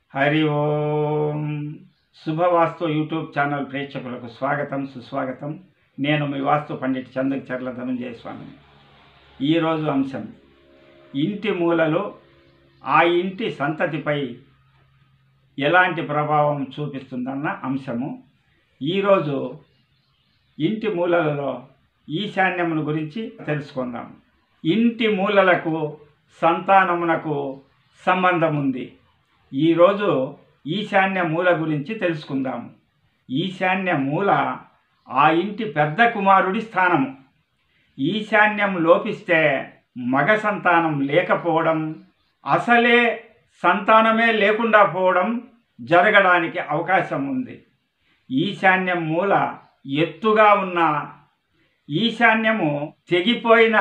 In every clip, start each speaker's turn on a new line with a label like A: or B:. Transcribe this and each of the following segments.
A: హరి ఓం శుభవాస్తు YouTube channel ప్రేక్షకులకు స్వాగతం సుస్వాగతం నేను మీ వాస్తు పండిట్ చందక్ చర్ల ధనుంజయ స్వామి ఈరోజు అంశం ఇంటి మూలలో ఆ ఇంటి సంతతిపై ఎలాంటి ప్రభావం చూపిస్తుందన్న అంశము ఈరోజు ఇంటి మూలలలో ఈశాన్యమును గురించి తెలుసుకుందాం ఇంటి మూలలకు సంతానమునకు సంబంధం ఉంది ఈరోజు ఈశాన్య మూల గురించి తెలుసుకుందాము ఈశాన్య మూల ఆ ఇంటి పెద్ద కుమారుడి స్థానము ఈశాన్యం లోపిస్తే మగ సంతానం లేకపోవడం అసలే సంతానమే లేకుండా పోవడం జరగడానికి అవకాశం ఉంది ఈశాన్యం మూల ఎత్తుగా ఉన్న ఈశాన్యము తెగిపోయిన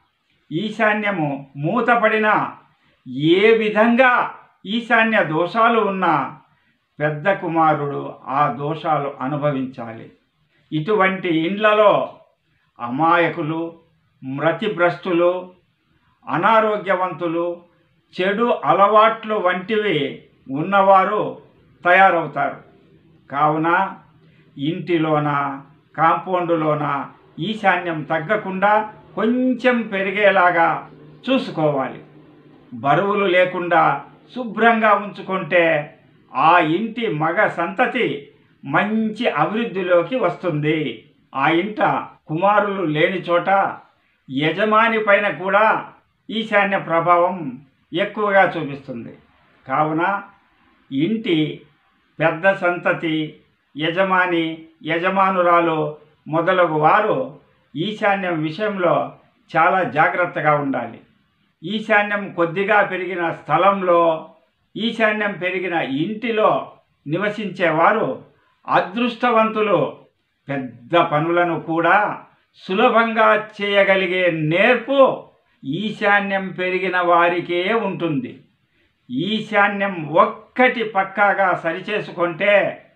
A: ఈశాన్యము మూతపడిన ఏ విధంగా ఈశాన్య దోషాలు ఉన్నా పెద్ద కుమారుడు ఆ దోషాలు అనుభవించాలి ఇటువంటి ఇండ్లలో అమాయకులు మృతిభ్రష్టులు అనారోగ్యవంతులు చెడు అలవాట్లు వంటివి ఉన్నవారు తయారవుతారు కావున ఇంటిలోన కాంపౌండులోన ఈశాన్యం తగ్గకుండా కొంచెం పెరిగేలాగా చూసుకోవాలి బరువులు లేకుండా శుభ్రంగా ఉంచుకుంటే ఆ ఇంటి మగ సంతతి మంచి అభివృద్ధిలోకి వస్తుంది ఆ ఇంట కుమారులు లేని చోట యజమాని పైన కూడా ఈశాన్య ప్రభావం ఎక్కువగా చూపిస్తుంది కావున ఇంటి పెద్ద సంతతి యజమాని యజమానురాలు మొదలగు వారు ఈశాన్యం విషయంలో చాలా జాగ్రత్తగా ఉండాలి ఈశాన్యం కొద్దిగా పెరిగిన స్థలంలో ఈశాన్యం పెరిగిన ఇంటిలో నివసించేవారు అదృష్టవంతులు పెద్ద పనులను కూడా సులభంగా చేయగలిగే నేర్పు ఈశాన్యం పెరిగిన వారికే ఉంటుంది ఈశాన్యం ఒక్కటి పక్కాగా సరిచేసుకుంటే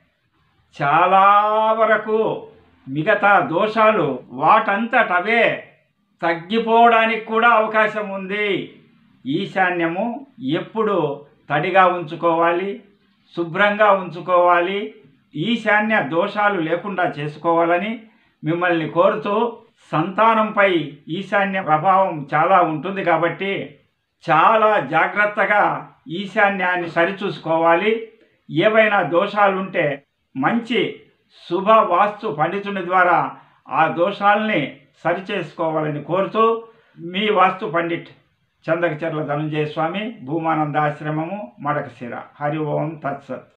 A: చాలా వరకు మిగతా దోషాలు వాటంతటవే తగ్గిపోవడానికి కూడా అవకాశం ఉంది ఈశాన్యము ఎప్పుడు తడిగా ఉంచుకోవాలి శుభ్రంగా ఉంచుకోవాలి ఈశాన్య దోషాలు లేకుండా చేసుకోవాలని మిమ్మల్ని కోరుతూ సంతానంపై ఈశాన్య ప్రభావం చాలా ఉంటుంది కాబట్టి చాలా జాగ్రత్తగా ఈశాన్యాన్ని సరిచూసుకోవాలి ఏవైనా దోషాలుంటే మంచి శుభ వాస్తు పండితుని ద్వారా ఆ దోషాలని సరిచేసుకోవాలని కోరుతూ మీ వాస్తు పండిట్ చందకచర్ల ధనుంజయ స్వామి భూమానంద ఆశ్రమము మడకశిర హరి ఓం తత్సత్